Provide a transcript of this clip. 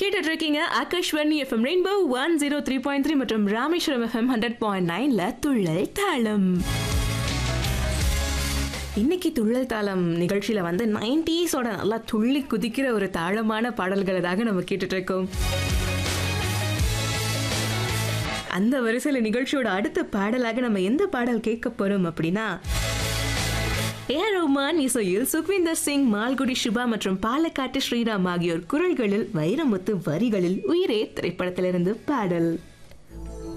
கேட்டுட்டு இருக்கீங்க Akashvani FM rainbow one zero three point three மற்றும் ராமேஸ்வரம் எஃப்எம் ஹண்ட்ரட் பாயிண்ட் நைன்ல துள்ளல் தாளம் இன்னைக்கு துள்ளல் தாளம் நிகழ்ச்சியில வந்து நைன்டிஸோட நல்லா துள்ளி குதிக்கிற ஒரு தாளமான பாடல்களை தாங்க நம்ம கேட்டுட்டு இருக்கோம் அந்த வரிசையில் நிகழ்ச்சியோட அடுத்த பாடலாக நம்ம எந்த பாடல் கேட்க போறோம் அப்படின்னா ஏ ரஹ்மான் இசையில் சுக்விந்தர் சிங் மால்குடி சுபா மற்றும் பாலக்காட்டு ஸ்ரீராம் ஆகியோர் குரல்களில் வைரமுத்து வரிகளில் உயிரே திரைப்படத்திலிருந்து பாடல்